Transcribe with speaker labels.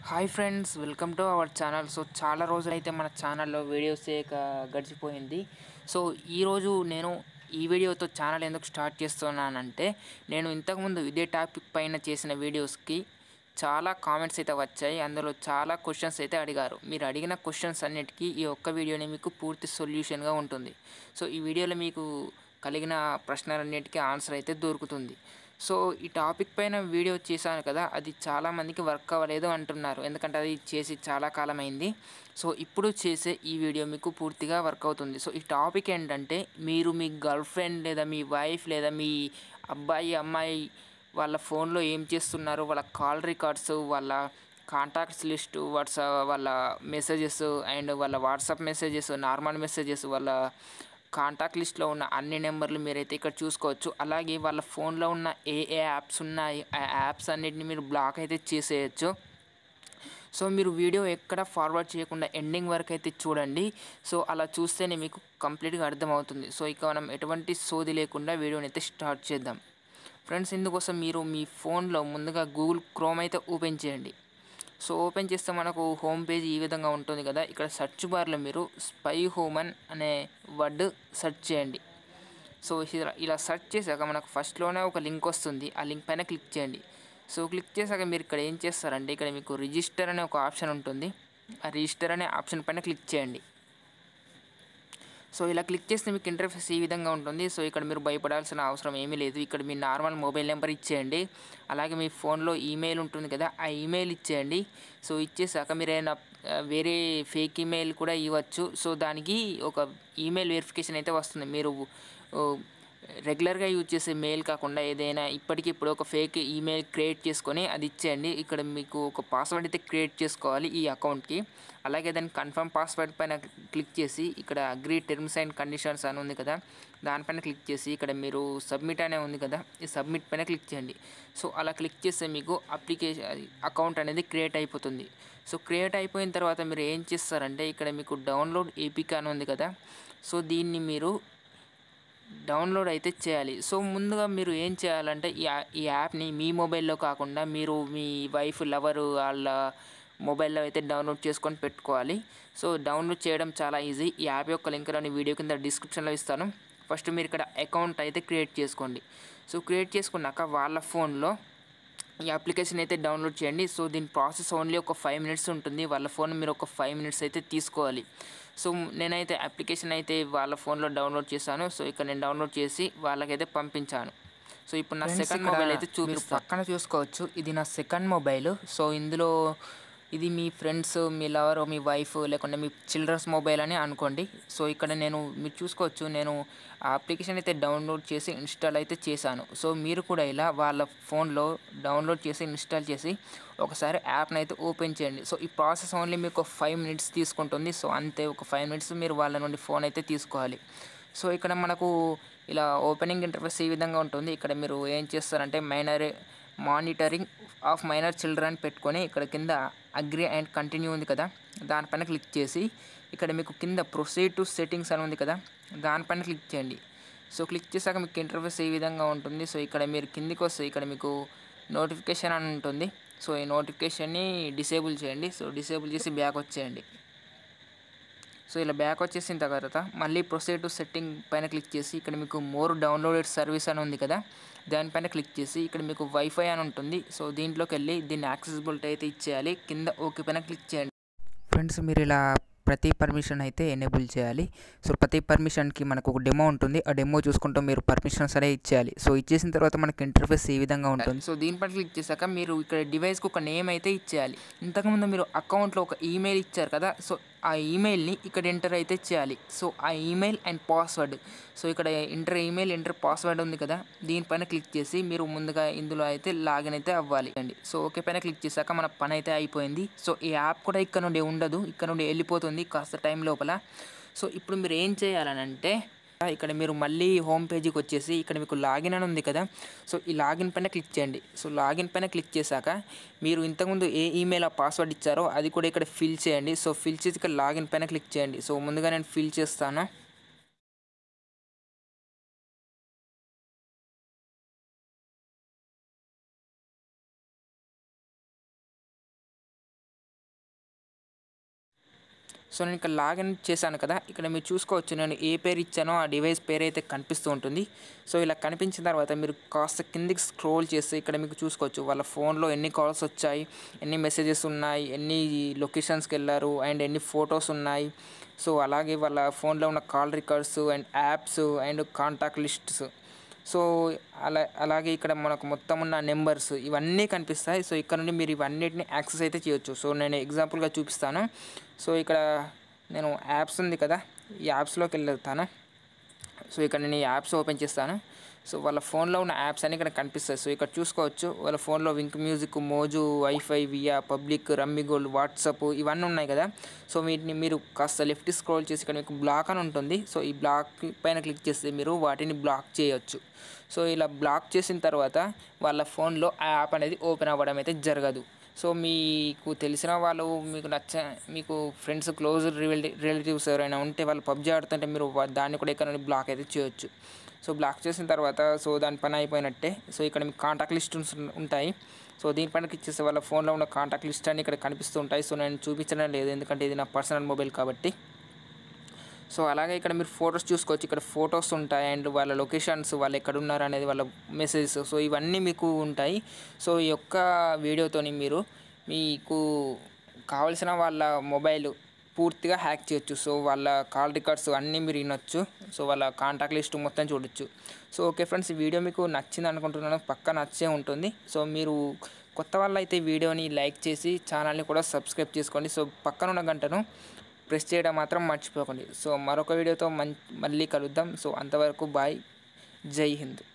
Speaker 1: hi friends welcome to our channel so చాలా రోజులైతే మన ఛానల్లో వీడియోస్ చేయక గడిచిపోయింది సో ఈరోజు నేను ఈ వీడియోతో ఛానల్ ఎందుకు స్టార్ట్ చేస్తున్నానంటే నేను ఇంతకుముందు ఇదే టాపిక్ పైన చేసిన వీడియోస్కి చాలా కామెంట్స్ అయితే వచ్చాయి అందులో చాలా క్వశ్చన్స్ అయితే అడిగారు మీరు అడిగిన క్వశ్చన్స్ అన్నిటికీ ఈ ఒక్క వీడియోని మీకు పూర్తి సొల్యూషన్గా ఉంటుంది సో ఈ వీడియోలో మీకు కలిగిన ప్రశ్నలన్నిటికీ ఆన్సర్ అయితే దొరుకుతుంది సో ఈ టాపిక్ పైన వీడియో చేశాను కదా అది చాలామందికి వర్క్ అవ్వలేదు అంటున్నారు ఎందుకంటే అది చేసి చాలా కాలం అయింది సో ఇప్పుడు చేసే ఈ వీడియో మీకు పూర్తిగా వర్క్ అవుతుంది సో ఈ టాపిక్ ఏంటంటే మీరు మీ గర్ల్ ఫ్రెండ్ లేదా మీ వైఫ్ లేదా మీ అబ్బాయి అమ్మాయి వాళ్ళ ఫోన్లో ఏం చేస్తున్నారు వాళ్ళ కాల్ రికార్డ్స్ వాళ్ళ కాంటాక్ట్స్ లిస్టు వాట్సాప్ వాళ్ళ మెసేజెస్ అండ్ వాళ్ళ వాట్సాప్ మెసేజెస్ నార్మల్ మెసేజెస్ వాళ్ళ కాంటాక్ట్ లిస్ట్లో ఉన్న అన్ని నెంబర్లు మీరైతే ఇక్కడ చూసుకోవచ్చు అలాగే వాళ్ళ ఫోన్లో ఉన్న ఏ ఏ యాప్స్ ఉన్నాయి ఆ యాప్స్ అన్నిటిని మీరు బ్లాక్ అయితే చేసేయచ్చు సో మీరు వీడియో ఎక్కడ ఫార్వర్డ్ చేయకుండా ఎండింగ్ వరకు అయితే చూడండి సో అలా చూస్తేనే మీకు కంప్లీట్గా అర్థమవుతుంది సో ఇక మనం ఎటువంటి సోది లేకుండా వీడియోని అయితే స్టార్ట్ చేద్దాం ఫ్రెండ్స్ ఇందుకోసం మీరు మీ ఫోన్లో ముందుగా గూగుల్ క్రోమ్ అయితే ఓపెన్ చేయండి సో ఓపెన్ చేస్తే మనకు హోమ్ పేజ్ ఈ విధంగా ఉంటుంది కదా ఇక్కడ సెర్చ్ బార్లో మీరు స్పై హోమన్ అనే వర్డ్ సెర్చ్ చేయండి సో ఇలా ఇలా సెర్చ్ చేశాక మనకు ఫస్ట్లోనే ఒక లింక్ వస్తుంది ఆ లింక్ పైన క్లిక్ చేయండి సో క్లిక్ చేశాక మీరు ఇక్కడ ఏం చేస్తారంటే ఇక్కడ మీకు రిజిస్టర్ అనే ఒక ఆప్షన్ ఉంటుంది ఆ రిజిస్టర్ అనే ఆప్షన్ పైన క్లిక్ చేయండి సో ఇలా క్లిక్ చేస్తే మీకు ఇంటర్ఫేస్ ఈ విధంగా ఉంటుంది సో ఇక్కడ మీరు భయపడాల్సిన అవసరం ఏమీ లేదు ఇక్కడ మీ నార్మల్ మొబైల్ నెంబర్ ఇచ్చేయండి అలాగే మీ ఫోన్లో ఈమెయిల్ ఉంటుంది కదా ఆ ఈమెయిల్ ఇచ్చేయండి సో ఇచ్చేసాక మీరు ఏదైనా ఆ, వేరే ఫేక్ ఈమెయిల్ కూడా ఇవ్వచ్చు సో దానికి ఒక ఈమెయిల్ వెరిఫికేషన్ అయితే వస్తుంది మీరు ఓ, రెగ్యులర్గా యూజ్ చేసే మెయిల్ కాకుండా ఏదైనా ఇప్పటికిప్పుడు ఒక ఫేక్ ఈమెయిల్ క్రియేట్ చేసుకొని అది ఇచ్చేయండి ఇక్కడ మీకు ఒక పాస్వర్డ్ అయితే క్రియేట్ చేసుకోవాలి ఈ అకౌంట్కి అలాగే దాన్ని కన్ఫర్మ్ పాస్వర్డ్ పైన క్లిక్ చేసి ఇక్కడ అగ్రీ టర్మ్స్ అండ్ కండిషన్స్ అని ఉంది కదా దానిపైన క్లిక్ చేసి ఇక్కడ మీరు సబ్మిట్ అనే ఉంది కదా ఈ సబ్మిట్ పైన క్లిక్ చేయండి సో అలా క్లిక్ చేస్తే మీకు అప్లికేషన్ అకౌంట్ అనేది క్రియేట్ అయిపోతుంది సో క్రియేట్ అయిపోయిన తర్వాత మీరు ఏం చేస్తారంటే ఇక్కడ మీకు డౌన్లోడ్ ఏపీకే అని ఉంది కదా సో దీన్ని మీరు డౌన్లోడ్ అయితే చేయాలి సో ముందుగా మీరు ఏం చేయాలంటే ఈ యా- ఈ యాప్ని మీ మొబైల్లో కాకుండా మీరు మీ వైఫ్ లవరు వాళ్ళ మొబైల్లో అయితే డౌన్లోడ్ చేసుకొని పెట్టుకోవాలి సో డౌన్లోడ్ చేయడం చాలా ఈజీ ఈ యాప్ యొక్క లింక్ నేను వీడియో కింద డిస్క్రిప్షన్లో ఇస్తాను ఫస్ట్ మీరు ఇక్కడ అకౌంట్ అయితే క్రియేట్ చేసుకోండి సో క్రియేట్ చేసుకున్నాక వాళ్ళ ఫోన్లో ఈ అప్లికేషన్ అయితే డౌన్లోడ్ చేయండి సో దీని ప్రాసెస్ ఓన్లీ ఒక ఫైవ్ మినిట్స్ ఉంటుంది వాళ్ళ ఫోన్ మీరు ఒక ఫైవ్ మినిట్స్ అయితే తీసుకోవాలి సో నేనైతే అప్లికేషన్ అయితే వాళ్ళ ఫోన్లో డౌన్లోడ్ చేశాను సో ఇక్కడ నేను డౌన్లోడ్ చేసి వాళ్ళకైతే పంపించాను సో ఇప్పుడు నా
Speaker 2: Friends,
Speaker 1: సెకండ్
Speaker 2: ఇక్కడ
Speaker 1: మొబైల్ అయితే
Speaker 2: మీరు
Speaker 1: చూపిస్తాను పక్కన చూసుకోవచ్చు ఇది నా సెకండ్ మొబైల్ సో ఇందులో ఇది మీ ఫ్రెండ్స్ మీ లవర్ మీ వైఫ్ లేకుంటే మీ చిల్డ్రన్స్ మొబైల్ అని అనుకోండి సో ఇక్కడ నేను మీరు చూసుకోవచ్చు నేను ఆ అప్లికేషన్ అయితే డౌన్లోడ్ చేసి ఇన్స్టాల్ అయితే చేశాను సో మీరు కూడా ఇలా వాళ్ళ ఫోన్లో డౌన్లోడ్ చేసి ఇన్స్టాల్ చేసి ఒకసారి యాప్ని అయితే ఓపెన్ చేయండి సో ఈ ప్రాసెస్ ఓన్లీ మీకు ఫైవ్ మినిట్స్ తీసుకుంటుంది సో అంతే ఒక ఫైవ్ మినిట్స్ మీరు వాళ్ళ నుండి ఫోన్ అయితే తీసుకోవాలి సో ఇక్కడ మనకు ఇలా ఓపెనింగ్ ఇంటర్ఫేస్ ఈ విధంగా ఉంటుంది ఇక్కడ మీరు ఏం చేస్తారంటే minor monitoring of minor children పెట్టుకొని ఇక్కడ కింద అగ్రి అండ్ కంటిన్యూ ఉంది కదా దానిపైన క్లిక్ చేసి ఇక్కడ మీకు కింద ప్రొసీడ్ టు సెట్టింగ్స్ అని ఉంది కదా దానిపైన క్లిక్ చేయండి సో క్లిక్ చేశాక మీకు ఇంటర్ఫేస్ ఈ విధంగా ఉంటుంది సో ఇక్కడ మీరు కిందికి వస్తే ఇక్కడ మీకు నోటిఫికేషన్ అని ఉంటుంది సో ఈ నోటిఫికేషన్ని డిసేబుల్ చేయండి సో డిసేబుల్ చేసి బ్యాక్ వచ్చేయండి సో ఇలా బ్యాక్ వచ్చేసిన తర్వాత మళ్ళీ ప్రొసీడ్ టు సెట్టింగ్ పైన క్లిక్ చేసి ఇక్కడ మీకు మోర్ డౌన్లోడెడ్ సర్వీస్ అని ఉంది కదా దానిపైన క్లిక్ చేసి ఇక్కడ మీకు వైఫై అని ఉంటుంది సో దీంట్లోకి వెళ్ళి దీన్ని యాక్సెసిబిలిటీ అయితే ఇచ్చేయాలి కింద ఓకే పైన క్లిక్ చేయండి
Speaker 2: ఫ్రెండ్స్ మీరు ఇలా ప్రతి పర్మిషన్ అయితే ఎనేబుల్ చేయాలి సో ప్రతి పర్మిషన్కి మనకు ఒక డెమో ఉంటుంది ఆ డెమో చూసుకుంటూ మీరు పర్మిషన్స్ అనేవి ఇచ్చేయాలి సో ఇచ్చేసిన తర్వాత మనకి ఇంటర్ఫేస్ ఈ విధంగా ఉంటుంది
Speaker 1: సో దీనిపైన క్లిక్ చేశాక మీరు ఇక్కడ డివైస్కి ఒక నేమ్ అయితే ఇచ్చేయాలి ఇంతకుముందు మీరు అకౌంట్లో ఒక ఈమెయిల్ ఇచ్చారు కదా సో ఆ ఈమెయిల్ని ఇక్కడ ఎంటర్ అయితే చేయాలి సో ఆ ఈమెయిల్ అండ్ పాస్వర్డ్ సో ఇక్కడ ఎంటర్ ఈమెయిల్ ఎంటర్ పాస్వర్డ్ ఉంది కదా దీనిపైన క్లిక్ చేసి మీరు ముందుగా ఇందులో అయితే లాగిన్ అయితే అవ్వాలి అండి సో ఓకే పైన క్లిక్ చేశాక మన పని అయితే అయిపోయింది సో ఈ యాప్ కూడా ఇక్కడ నుండి ఉండదు ఇక్కడ నుండి వెళ్ళిపోతుంది కాస్త టైం లోపల సో ఇప్పుడు మీరు ఏం చేయాలనంటే ఇక్కడ మీరు మళ్ళీ హోమ్ పేజీకి వచ్చేసి ఇక్కడ మీకు లాగిన్ అని ఉంది కదా సో ఈ లాగిన్ పైన క్లిక్ చేయండి సో లాగిన్ పైన క్లిక్ చేశాక మీరు ఇంతకుముందు ఏ ఈమెయిల్ ఆ పాస్వర్డ్ ఇచ్చారో అది కూడా ఇక్కడ ఫిల్ చేయండి సో ఫిల్ చేసి ఇక్కడ లాగిన్ పైన క్లిక్ చేయండి సో ముందుగా నేను ఫిల్ చేస్తాను సో నేను ఇక్కడ లాగిన్ చేశాను కదా ఇక్కడ మీరు చూసుకోవచ్చు నేను ఏ పేరు ఇచ్చానో ఆ డివైస్ పేరు అయితే కనిపిస్తూ ఉంటుంది సో ఇలా కనిపించిన తర్వాత మీరు కాస్త కిందికి స్క్రోల్ చేస్తే ఇక్కడ మీకు చూసుకోవచ్చు వాళ్ళ ఫోన్లో ఎన్ని కాల్స్ వచ్చాయి ఎన్ని మెసేజెస్ ఉన్నాయి ఎన్ని లొకేషన్స్కి వెళ్ళారు అండ్ ఎన్ని ఫొటోస్ ఉన్నాయి సో అలాగే వాళ్ళ ఫోన్లో ఉన్న call records and apps and contact lists so అలా అలాగే ఇక్కడ మనకు మొత్తం ఉన్న నెంబర్స్ ఇవన్నీ కనిపిస్తాయి సో ఇక్కడ నుండి మీరు ఇవన్నిటిని యాక్సెస్ అయితే చేయొచ్చు సో నేను ఎగ్జాంపుల్గా చూపిస్తాను సో ఇక్కడ నేను యాప్స్ ఉంది కదా ఈ యాప్స్లోకి వెళ్తాను సో ఇక్కడ నేను ఈ యాప్స్ ఓపెన్ చేస్తాను సో వాళ్ళ ఫోన్లో ఉన్న యాప్స్ అన్ని ఇక్కడ కనిపిస్తాయి సో ఇక్కడ చూసుకోవచ్చు వాళ్ళ ఫోన్లో వింక్ మ్యూజిక్ మోజు వైఫై వియా పబ్లిక్ రమ్మీ గోల్డ్ వాట్సాప్ ఇవన్నీ ఉన్నాయి కదా సో వీటిని మీరు కాస్త లెఫ్ట్ స్క్రోల్ చేసి ఇక్కడ మీకు బ్లాక్ అని ఉంటుంది సో ఈ బ్లాక్ పైన క్లిక్ చేస్తే మీరు వాటిని బ్లాక్ చేయొచ్చు సో ఇలా బ్లాక్ చేసిన తర్వాత వాళ్ళ ఫోన్లో ఆ యాప్ అనేది ఓపెన్ అవ్వడం అయితే జరగదు సో మీకు తెలిసిన వాళ్ళు మీకు నచ్చ మీకు ఫ్రెండ్స్ క్లోజ్ రిలేటివ్స్ ఎవరైనా ఉంటే వాళ్ళు పబ్జీ ఆడుతుంటే మీరు వా- దాన్ని కూడా ఇక్కడ నుండి బ్లాక్ అయితే చేయొచ్చు సో బ్లాక్ చేసిన తర్వాత సో దాని పని అయిపోయినట్టే సో ఇక్కడ మీకు కాంటాక్ట్ లిస్ట్ ఉంటాయి సో దీనిపైన క్లిక్ చేస్తే వాళ్ళ ఫోన్లో ఉన్న కాంటాక్ట్ లిస్ట్ అన్ని ఇక్కడ కనిపిస్తూ ఉంటాయి సో నేను చూపించడం లేదు ఎందుకంటే ఇది నా పర్సనల్ మొబైల్ కాబట్టి సో అలాగే ఇక్కడ మీరు ఫొటోస్ చూసుకోవచ్చు ఇక్కడ ఫొటోస్ ఉంటాయి అండ్ వాళ్ళ లొకేషన్స్ వాళ్ళు ఎక్కడ ఉన్నారు అనేది వాళ్ళ మెసేజెస్ సో ఇవన్నీ మీకు ఉంటాయి సో ఈ యొక్క వీడియోతోని మీరు మీకు కావలసిన వాళ్ళ మొబైల్ పూర్తిగా హ్యాక్ చేయొచ్చు సో వాళ్ళ కాల్ రికార్డ్స్ అన్నీ మీరు వినొచ్చు సో వాళ్ళ కాంటాక్ట్ లిస్ట్ మొత్తం చూడొచ్చు సో ఓకే ఫ్రెండ్స్ ఈ వీడియో మీకు నచ్చింది అనుకుంటున్నాను పక్క నచ్చే ఉంటుంది సో మీరు కొత్త వాళ్ళు అయితే వీడియోని లైక్ చేసి ఛానల్ని కూడా సబ్స్క్రైబ్ చేసుకోండి సో పక్కన ఉన్న గంటను ప్రెస్ చేయడం మాత్రం మర్చిపోకండి సో మరొక వీడియోతో మన్ మళ్ళీ కలుద్దాం సో అంతవరకు బాయ్ జై హింద్